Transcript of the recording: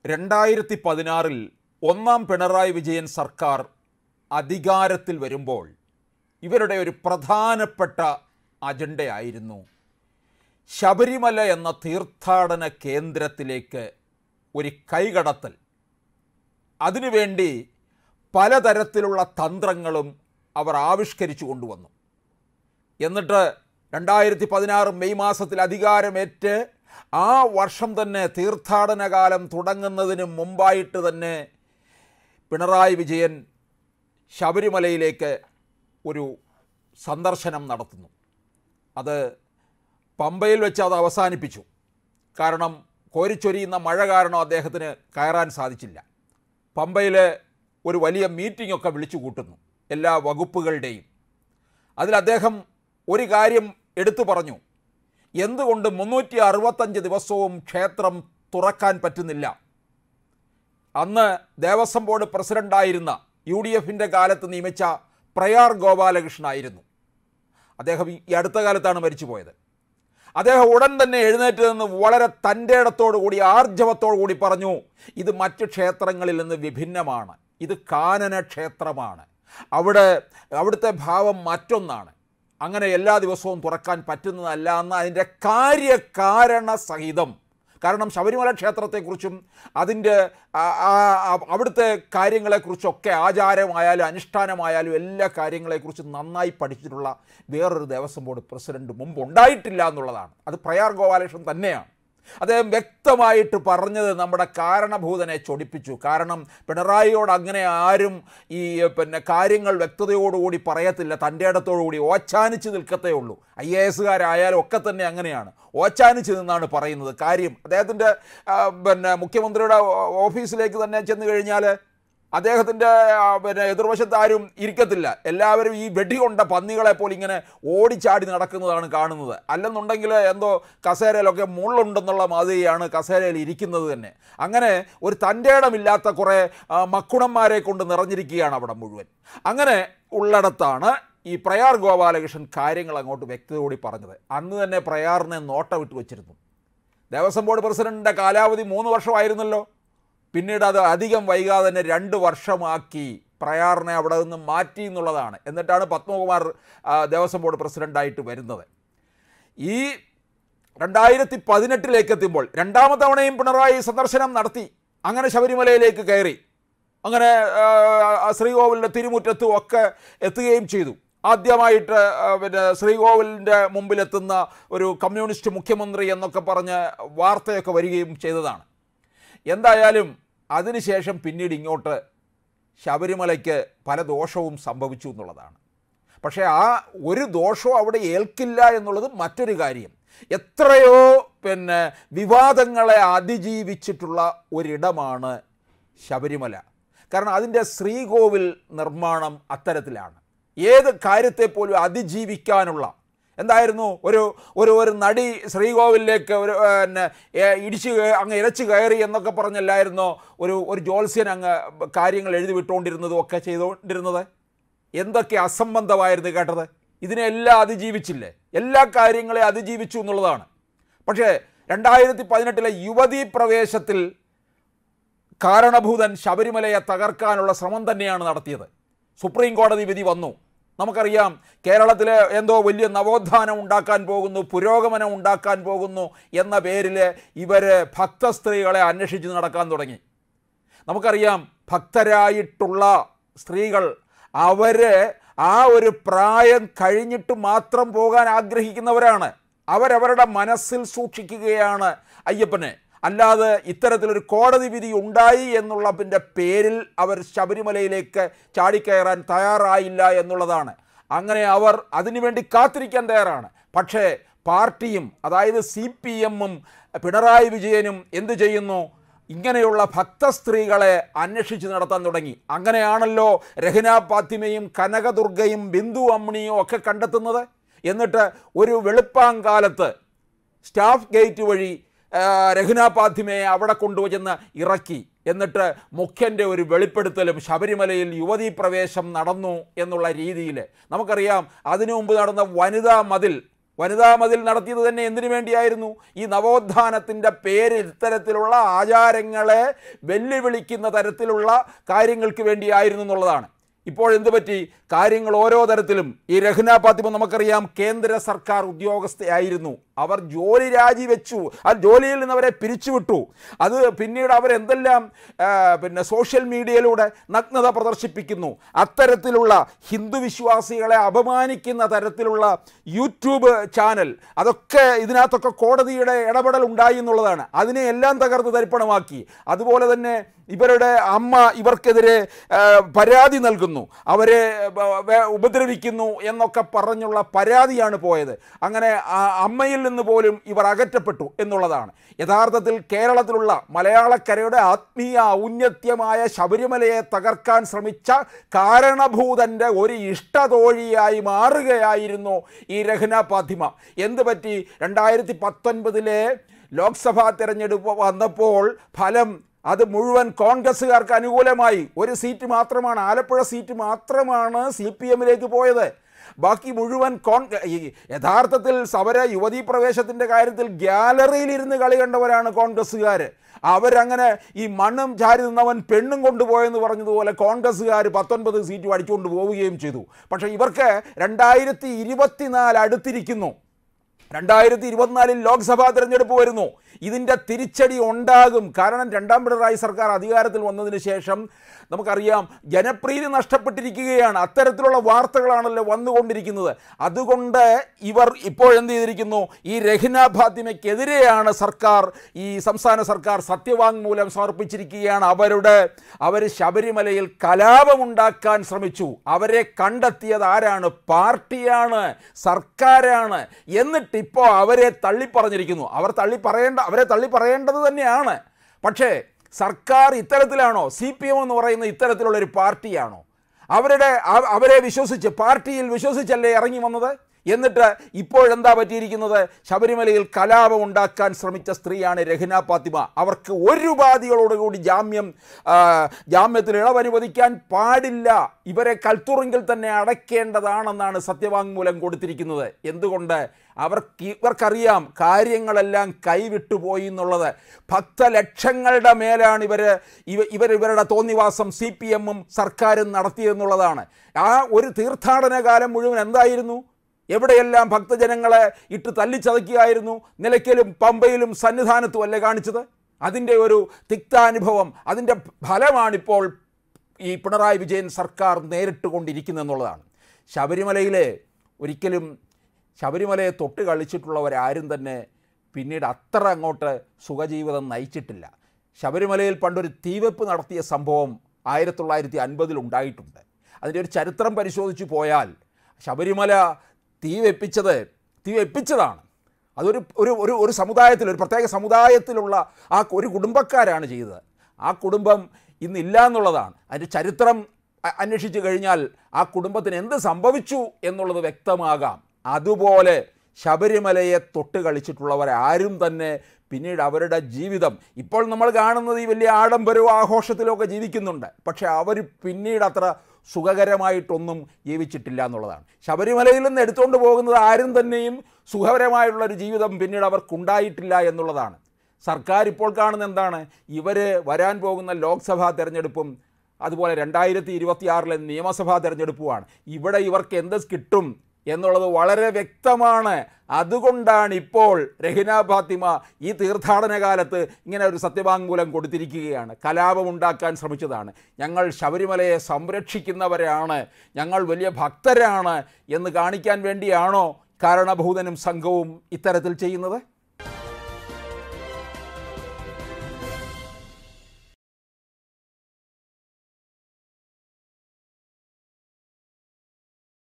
രണ്ടായിരത്തി പതിനാറിൽ ഒന്നാം പിണറായി വിജയൻ സർക്കാർ അധികാരത്തിൽ വരുമ്പോൾ ഇവരുടെ ഒരു പ്രധാനപ്പെട്ട അജണ്ടയായിരുന്നു ശബരിമല എന്ന തീർത്ഥാടന കേന്ദ്രത്തിലേക്ക് ഒരു കൈകടത്തൽ അതിനുവേണ്ടി പലതരത്തിലുള്ള തന്ത്രങ്ങളും അവർ ആവിഷ്കരിച്ചു കൊണ്ടുവന്നു എന്നിട്ട് രണ്ടായിരത്തി പതിനാറ് മെയ് മാസത്തിൽ അധികാരമേറ്റ് ആ വർഷം തന്നെ തീർത്ഥാടന കാലം തുടങ്ങുന്നതിന് മുമ്പായിട്ട് തന്നെ പിണറായി വിജയൻ ശബരിമലയിലേക്ക് ഒരു സന്ദർശനം നടത്തുന്നു അത് പമ്പയിൽ വെച്ച് അത് അവസാനിപ്പിച്ചു കാരണം കോരിച്ചൊരിയുന്ന മഴ കാരണം അദ്ദേഹത്തിന് കയറാൻ സാധിച്ചില്ല പമ്പയിൽ ഒരു വലിയ മീറ്റിംഗ് ഒക്കെ വിളിച്ചു കൂട്ടുന്നു എല്ലാ വകുപ്പുകളുടെയും അതിൽ അദ്ദേഹം ഒരു കാര്യം എടുത്തു പറഞ്ഞു എന്തുകൊണ്ട് മുന്നൂറ്റി അറുപത്തഞ്ച് ദിവസവും ക്ഷേത്രം തുറക്കാൻ പറ്റുന്നില്ല അന്ന് ദേവസ്വം ബോർഡ് പ്രസിഡൻ്റായിരുന്ന യു ഡി എഫിൻ്റെ കാലത്ത് നിയമിച്ച പ്രയാർ ഗോപാലകൃഷ്ണനായിരുന്നു അദ്ദേഹം ഈ അടുത്ത കാലത്താണ് മരിച്ചു പോയത് അദ്ദേഹം ഉടൻ തന്നെ എഴുന്നേറ്റ് നിന്ന് വളരെ തൻ്റെ ഇടത്തോടു കൂടി ആർജവത്തോടു കൂടി പറഞ്ഞു ഇത് മറ്റ് ക്ഷേത്രങ്ങളിൽ നിന്ന് വിഭിന്നമാണ് ഇത് കാനന ക്ഷേത്രമാണ് അവിടെ അവിടുത്തെ ഭാവം മറ്റൊന്നാണ് അങ്ങനെ എല്ലാ ദിവസവും തുറക്കാൻ പറ്റുന്നതല്ല എന്ന് അതിൻ്റെ കാര്യകാരണ സഹിതം കാരണം ശബരിമല ക്ഷേത്രത്തെക്കുറിച്ചും അതിൻ്റെ ആ- ആ- ആ- അവിടുത്തെ കാര്യങ്ങളെക്കുറിച്ചൊക്കെ ആചാരമായാലും അനുഷ്ഠാനമായാലും എല്ലാ കാര്യങ്ങളെക്കുറിച്ചും നന്നായി പഠിച്ചിട്ടുള്ള വേറൊരു ദേവസ്വം ബോർഡ് പ്രസിഡന്റ് മുമ്പ് ഉണ്ടായിട്ടില്ല എന്നുള്ളതാണ് അത് പ്രയാർ ഗോപാലകൃഷ്ണൻ തന്നെയാണ് അദ്ദേഹം വ്യക്തമായിട്ട് പറഞ്ഞത് നമ്മുടെ കാരണഭൂതനെ ചൊടിപ്പിച്ചു കാരണം പിണറായിയോട് അങ്ങനെ ആരും ഈ പിന്നെ കാര്യങ്ങൾ വ്യക്തതയോടുകൂടി പറയത്തില്ല തൻ്റെ ഇടത്തോടുകൂടി ഓച്ചാനിച്ച് നിൽക്കത്തേ ഉള്ളൂ ഐ എ എസുകാരായാലും ഒക്കെ തന്നെ അങ്ങനെയാണ് ഓച്ചാനിച്ച് നിന്നാണ് പറയുന്നത് കാര്യം അദ്ദേഹത്തിൻ്റെ ആ, പിന്നെ മുഖ്യമന്ത്രിയുടെ ഓ- ഓഫീസിലേക്ക് തന്നെ ചെന്ന് കഴിഞ്ഞാൽ അദ്ദേഹത്തിൻ്റെ ആ, പിന്നെ എതിർവശത്ത് ആരും ഇരിക്കത്തില്ല എല്ലാവരും ഈ വെടികൊണ്ട പന്നികളെ പോലെ ഇങ്ങനെ ഓടിച്ചാടി നടക്കുന്നതാണ് കാണുന്നത് അല്ലെന്നുണ്ടെങ്കിൽ എന്തോ കസേരയിലൊക്കെ മുള്ളുണ്ടെന്നുള്ള മാതിരിയാണ് കസേരയിൽ ഇരിക്കുന്നത് തന്നെ അങ്ങനെ ഒരു തൻ്റെ ഇടമില്ലാത്ത കുറേ ആ, മക്കുണന്മാരെ കൊണ്ട് നിറഞ്ഞിരിക്കുകയാണ് അവിടെ മുഴുവൻ അങ്ങനെ ഉള്ളിടത്താണ് ഈ പ്രയാർ ഗോപാലകൃഷ്ണൻ കാര്യങ്ങൾ അങ്ങോട്ട് വ്യക്തതയോടെ പറഞ്ഞത് അന്ന് തന്നെ പ്രയാറിനെ നോട്ടമിട്ട് വെച്ചിരുന്നു ദേവസ്വം ബോർഡ് പ്രസിഡന്റിൻ്റെ കാലാവധി മൂന്ന് വർഷമായിരുന്നല്ലോ പിന്നീട് അത് അധികം വൈകാതെ തന്നെ രണ്ട് വർഷമാക്കി പ്രയാറിനെ അവിടെ നിന്ന് മാറ്റി എന്നുള്ളതാണ് എന്നിട്ടാണ് പത്മകുമാർ ആ, ദേവസ്വം ബോർഡ് പ്രസിഡൻ്റായിട്ട് വരുന്നത് ഈ രണ്ടായിരത്തി പതിനെട്ടിലേക്ക് എത്തുമ്പോൾ രണ്ടാമത്തെ തവണയും പിണറായി സന്ദർശനം നടത്തി അങ്ങനെ ശബരിമലയിലേക്ക് കയറി അങ്ങനെ ആ, ശ്രീകോവിലിൻ്റെ തിരുമുറ്റത്തും ഒക്കെ എത്തുകയും ചെയ്തു ആദ്യമായിട്ട് ആ, പിന്നെ ശ്രീകോവിലിൻ്റെ മുമ്പിലെത്തുന്ന ഒരു കമ്മ്യൂണിസ്റ്റ് മുഖ്യമന്ത്രി എന്നൊക്കെ പറഞ്ഞ് വാർത്തയൊക്കെ വരികയും ചെയ്തതാണ് എന്തായാലും അതിനുശേഷം പിന്നീട് ഇങ്ങോട്ട് ശബരിമലയ്ക്ക് പല ദോഷവും സംഭവിച്ചു എന്നുള്ളതാണ് പക്ഷേ ആ ഒരു ദോഷവും അവിടെ ഏൽക്കില്ല എന്നുള്ളത് മറ്റൊരു കാര്യം എത്രയോ പിന്നെ വിവാദങ്ങളെ അതിജീവിച്ചിട്ടുള്ള ഒരിടമാണ് ശബരിമല കാരണം അതിൻ്റെ ശ്രീകോവിൽ നിർമ്മാണം അത്തരത്തിലാണ് ഏത് കാര്യത്തെ പോലും അതിജീവിക്കാനുള്ള എന്തായിരുന്നു ഒരു ഒരു ഒരു നടി ശ്രീകോവിലേക്ക് ഒരു പിന്നെ ഏ, ഇടിച്ച് കേ- അങ്ങ് ഇരച്ച് കയറി എന്നൊക്കെ പറഞ്ഞല്ലായിരുന്നോ ഒരു ഒരു ജ്യോത്സ്യൻ അങ്ങ് കാര്യങ്ങൾ എഴുതി വിട്ടുകൊണ്ടിരുന്നതും ഒക്കെ ചെയ്തുകൊണ്ടിരുന്നത് എന്തൊക്കെ അസംബന്ധമായിരുന്നു കേട്ടത് ഇതിനെല്ലാം അതിജീവിച്ചില്ലേ എല്ലാ കാര്യങ്ങളെ അതിജീവിച്ചു എന്നുള്ളതാണ് പക്ഷേ രണ്ടായിരത്തി പതിനെട്ടിലെ യുവതീ പ്രവേശത്തിൽ കാരണഭൂതൻ ശബരിമലയെ തകർക്കാനുള്ള ശ്രമം തന്നെയാണ് നടത്തിയത് സുപ്രീം കോടതി വിധി വന്നു നമുക്കറിയാം കേരളത്തിൽ എന്തോ വലിയ നവോത്ഥാനം ഉണ്ടാക്കാൻ പോകുന്നു പുരോഗമനം ഉണ്ടാക്കാൻ പോകുന്നു എന്ന പേരിൽ ഇവർ ഭക്തസ്ത്രീകളെ അന്വേഷിച്ച് നടക്കാൻ തുടങ്ങി നമുക്കറിയാം ഭക്തരായിട്ടുള്ള സ്ത്രീകൾ അവർ ആ ഒരു പ്രായം കഴിഞ്ഞിട്ട് മാത്രം പോകാൻ ആഗ്രഹിക്കുന്നവരാണ് അവരവരുടെ മനസ്സിൽ സൂക്ഷിക്കുകയാണ് അയ്യപ്പനെ അല്ലാതെ ഇത്തരത്തിലൊരു കോടതി വിധി ഉണ്ടായി എന്നുള്ള പിന്നെ പേരിൽ അവർ ശബരിമലയിലേക്ക് ചാടിക്കയറാൻ തയ്യാറായില്ല എന്നുള്ളതാണ് അങ്ങനെ അവർ അതിനുവേണ്ടി കാത്തിരിക്കാൻ തയ്യാറാണ് പക്ഷേ പാർട്ടിയും അതായത് സി പി എമ്മും പിണറായി വിജയനും എന്തു ചെയ്യുന്നു ഇങ്ങനെയുള്ള ഭക്തസ്ത്രീകളെ അന്വേഷിച്ച് നടത്താൻ തുടങ്ങി അങ്ങനെയാണല്ലോ രഹ്ന ഫാത്തിമയും കനകദുർഗയും ബിന്ദു അമ്മിണിയും ഒക്കെ കണ്ടെത്തുന്നത് എന്നിട്ട് ഒരു വെളുപ്പാങ്കാലത്ത് സ്റ്റാഫ് ഗേറ്റ് വഴി ആ, രഹ്ന ഫാത്തിമയെ അവിടെ കൊണ്ടുവച്ചെന്ന് ഇറക്കി എന്നിട്ട് മുഖ്യൻ്റെ ഒരു വെളിപ്പെടുത്തലും ശബരിമലയിൽ യുവതീ പ്രവേശം നടന്നു എന്നുള്ള രീതിയിൽ നമുക്കറിയാം അതിനു മുമ്പ് നടന്ന വനിതാ മതിൽ വനിതാ മതിൽ നടത്തിയത് തന്നെ എന്തിനു വേണ്ടിയായിരുന്നു ഈ നവോത്ഥാനത്തിൻ്റെ പേരിൽ ഇത്തരത്തിലുള്ള ആചാരങ്ങളെ വെല്ലുവിളിക്കുന്ന തരത്തിലുള്ള കാര്യങ്ങൾക്ക് വേണ്ടിയായിരുന്നു എന്നുള്ളതാണ് ഇപ്പോൾ എന്ത് പറ്റി കാര്യങ്ങൾ ഓരോ തരത്തിലും ഈ രഹ്ന ഫാത്തിമ നമുക്കറിയാം കേന്ദ്ര സർക്കാർ ഉദ്യോഗസ്ഥയായിരുന്നു അവർ ജോലി രാജിവെച്ചു ആ ജോലിയിൽ നിന്ന് അവരെ പിരിച്ചുവിട്ടു അത് പിന്നീട് അവരെന്തെല്ലാം ആ, പിന്നെ സോഷ്യൽ മീഡിയയിലൂടെ നഗ്നത പ്രദർശിപ്പിക്കുന്നു അത്തരത്തിലുള്ള ഹിന്ദു വിശ്വാസികളെ അപമാനിക്കുന്ന തരത്തിലുള്ള യൂട്യൂബ് ചാനൽ അതൊക്കെ ഇതിനകത്തൊക്കെ കോടതിയുടെ ഇടപെടൽ ഉണ്ടായി എന്നുള്ളതാണ് അതിനെ എല്ലാം തകർത്ത് തരിപ്പണമാക്കി അതുപോലെ തന്നെ ഇവരുടെ അമ്മ ഇവർക്കെതിരെ ആ, പരാതി നൽകുന്നു അവരെ ബ- വേ- ഉപദ്രവിക്കുന്നു എന്നൊക്കെ പറഞ്ഞുള്ള പരാതിയാണ് പോയത് അങ്ങനെ ആ അമ്മയിൽ നിന്ന് പോലും ഇവർ അകറ്റപ്പെട്ടു എന്നുള്ളതാണ് യഥാർത്ഥത്തിൽ കേരളത്തിലുള്ള മലയാളക്കരയുടെ ആത്മീയ ഔന്നത്യമായ ശബരിമലയെ തകർക്കാൻ ശ്രമിച്ച കാരണഭൂതൻ്റെ ഒരു ഇഷ്ടതോഴിയായി മാറുകയായിരുന്നു ഈ രഹ്ന ഫാത്തിമ എന്ത് പറ്റി രണ്ടായിരത്തി പത്തൊൻപതിലെ ലോക്സഭാ തെരഞ്ഞെടുപ്പ് വന്നപ്പോൾ ഫലം അത് മുഴുവൻ കോൺഗ്രസ്സുകാർക്ക് അനുകൂലമായി ഒരു സീറ്റ് മാത്രമാണ് ആലപ്പുഴ സീറ്റ് മാത്രമാണ് സി പി എമ്മിലേക്ക് പോയത് ബാക്കി മുഴുവൻ കോൺ ഈ യഥാർത്ഥത്തിൽ സമര യുവതീ പ്രവേശത്തിൻ്റെ കാര്യത്തിൽ ഗ്യാലറിയിലിരുന്ന് കളി കണ്ടവരാണ് കോൺഗ്രസ്സുകാർ അവരങ്ങനെ ഈ മണ്ണും ചാരി നിന്നവൻ പെണ്ണും കൊണ്ടുപോയെന്ന് പറഞ്ഞതുപോലെ കോൺഗ്രസ്സുകാർ പത്തൊൻപത് സീറ്റ് അടിച്ചുകൊണ്ട് പോവുകയും ചെയ്തു പക്ഷേ ഇവർക്ക് രണ്ടായിരത്തി ഇരുപത്തിനാല് അടുത്തിരിക്കുന്നു രണ്ടായിരത്തി ഇരുപത്തിനാലിൽ ലോക്സഭാ തെരഞ്ഞെടുപ്പ് വരുന്നു ഇതിൻ്റെ തിരിച്ചടി ഉണ്ടാകും കാരണം രണ്ടാം പിണറായി സർക്കാർ അധികാരത്തിൽ വന്നതിന് ശേഷം നമുക്കറിയാം ജനപ്രീതി നഷ്ടപ്പെട്ടിരിക്കുകയാണ് അത്തരത്തിലുള്ള വാർത്തകളാണല്ലോ വന്നുകൊണ്ടിരിക്കുന്നത് അതുകൊണ്ട് ഇവർ ഇപ്പോൾ എന്ത് ചെയ്തിരിക്കുന്നു ഈ രഹിന ഫാത്തിമയ്ക്കെതിരെയാണ് സർക്കാർ ഈ സംസ്ഥാന സർക്കാർ സത്യവാങ്മൂലം സമർപ്പിച്ചിരിക്കുകയാണ് അവരുടെ അവർ ശബരിമലയിൽ കലാപമുണ്ടാക്കാൻ ശ്രമിച്ചു അവരെ കണ്ടെത്തിയത് ആരാണ് പാർട്ടിയാണ് സർക്കാരാണ് എന്നിട്ട് ഇപ്പോൾ അവരെ തള്ളിപ്പറഞ്ഞിരിക്കുന്നു അവർ തള്ളി പറയേണ്ട അവരെ തള്ളി പറയേണ്ടത് തന്നെയാണ് പക്ഷേ സർക്കാർ ഇത്തരത്തിലാണോ സി പി എം എന്ന് പറയുന്ന ഇത്തരത്തിലുള്ള ഒരു പാർട്ടിയാണോ അവരുടെ അവ- അവരെ വിശ്വസിച്ച് പാർട്ടിയിൽ വിശ്വസിച്ചല്ലേ ഇറങ്ങി വന്നത് എന്നിട്ട് ഇപ്പോഴെന്താ പറ്റിയിരിക്കുന്നത് ശബരിമലയിൽ കലാപം ഉണ്ടാക്കാൻ ശ്രമിച്ച സ്ത്രീയാണ് രഹ്ന ഫാത്തിമ അവർക്ക് ഒരു ഉപാധികളോടുകൂടി ജാമ്യം ആ, ജാമ്യത്തിൽ ഇളവനുവദിക്കാൻ പാടില്ല ഇവരെ കൽത്തുറിങ്കിൽ തന്നെ അടയ്ക്കേണ്ടതാണെന്നാണ് സത്യവാങ്മൂലം കൊടുത്തിരിക്കുന്നത് എന്തുകൊണ്ട് അവർക്ക് ഇവർക്കറിയാം കാര്യങ്ങളെല്ലാം കൈവിട്ടുപോയി എന്നുള്ളത് ഭക്തലക്ഷങ്ങളുടെ മേലാണ് ഇവർ ഇവ ഇവർ ഇവരുടെ തോന്നിവാസം സി പി എമ്മും സർക്കാരും നടത്തിയെന്നുള്ളതാണ് ആ ഒരു തീർത്ഥാടന കാലം മുഴുവൻ എന്തായിരുന്നു എവിടെയെല്ലാം ഭക്തജനങ്ങളെ ഇട്ട് തല്ലിച്ചതയ്ക്കുകയായിരുന്നു നിലയ്ക്കലും പമ്പയിലും സന്നിധാനത്തും അല്ലേ കാണിച്ചത് അതിൻ്റെ ഒരു തിക്താനുഭവം അതിൻ്റെ ഫലമാണിപ്പോൾ ഈ പിണറായി വിജയൻ സർക്കാർ നേരിട്ട് കൊണ്ടിരിക്കുന്നെന്നുള്ളതാണ് ശബരിമലയിലെ ഒരിക്കലും ശബരിമലയെ തൊട്ട് കളിച്ചിട്ടുള്ളവരാരും തന്നെ പിന്നീട് അത്ര അങ്ങോട്ട് സുഖജീവിതം നയിച്ചിട്ടില്ല ശബരിമലയിൽ പണ്ടൊരു തീവെപ്പ് നടത്തിയ സംഭവം ആയിരത്തി തൊള്ളായിരത്തി അൻപതിൽ ഉണ്ടായിട്ടുണ്ട് അതിൻ്റെ ഒരു ചരിത്രം പരിശോധിച്ച് പോയാൽ ശബരിമല തീ വെപ്പിച്ചത് തീ വെപ്പിച്ചതാണ് അതൊരു ഒരു ഒരു ഒരു സമുദായത്തിൽ ഒരു പ്രത്യേക സമുദായത്തിലുള്ള ആ ഒരു കുടുംബക്കാരാണ് ചെയ്തത് ആ കുടുംബം ഇന്നില്ല എന്നുള്ളതാണ് അതിൻ്റെ ചരിത്രം അ- അന്വേഷിച്ച് കഴിഞ്ഞാൽ ആ കുടുംബത്തിന് എന്ത് സംഭവിച്ചു എന്നുള്ളത് വ്യക്തമാകാം അതുപോലെ ശബരിമലയെ തൊട്ട് കളിച്ചിട്ടുള്ളവർ ആരും തന്നെ പിന്നീട് അവരുടെ ജീവിതം ഇപ്പോൾ നമ്മൾ കാണുന്നത് ഈ വലിയ ആഡംബരവും ആഘോഷത്തിലും ഒക്കെ ജീവിക്കുന്നുണ്ട് പക്ഷേ അവർ പിന്നീട് അത്ര സുഖകരമായിട്ടൊന്നും ജീവിച്ചിട്ടില്ല എന്നുള്ളതാണ് ശബരിമലയിൽ നിന്ന് എടുത്തുകൊണ്ട് പോകുന്നത് ആരും തന്നെയും സുഖകരമായിട്ടുള്ളൊരു ജീവിതം പിന്നീട് അവർക്കുണ്ടായിട്ടില്ല എന്നുള്ളതാണ് സർക്കാർ ഇപ്പോൾ കാണുന്ന എന്താണ് ഇവർ വരാൻ പോകുന്ന ലോക്സഭാ തെരഞ്ഞെടുപ്പും അതുപോലെ രണ്ടായിരത്തി ഇരുപത്തിയാറിലെ നിയമസഭാ തെരഞ്ഞെടുപ്പുമാണ് ഇവിടെ ഇവർക്ക് എന്ത് കിട്ടും എന്നുള്ളത് വളരെ വ്യക്തമാണ് അതുകൊണ്ടാണ് ഇപ്പോൾ രഹിന ഫാത്തിമ ഈ തീർത്ഥാടന കാലത്ത് ഇങ്ങനെ ഒരു സത്യവാങ്മൂലം കൊടുത്തിരിക്കുകയാണ് കലാപമുണ്ടാക്കാൻ ശ്രമിച്ചതാണ് ഞങ്ങൾ ശബരിമലയെ സംരക്ഷിക്കുന്നവരാണ് ഞങ്ങൾ വലിയ ഭക്തരാണ് എന്ന് കാണിക്കാൻ വേണ്ടിയാണോ കാരണഭൂതനും സംഘവും ഇത്തരത്തിൽ ചെയ്യുന്നത്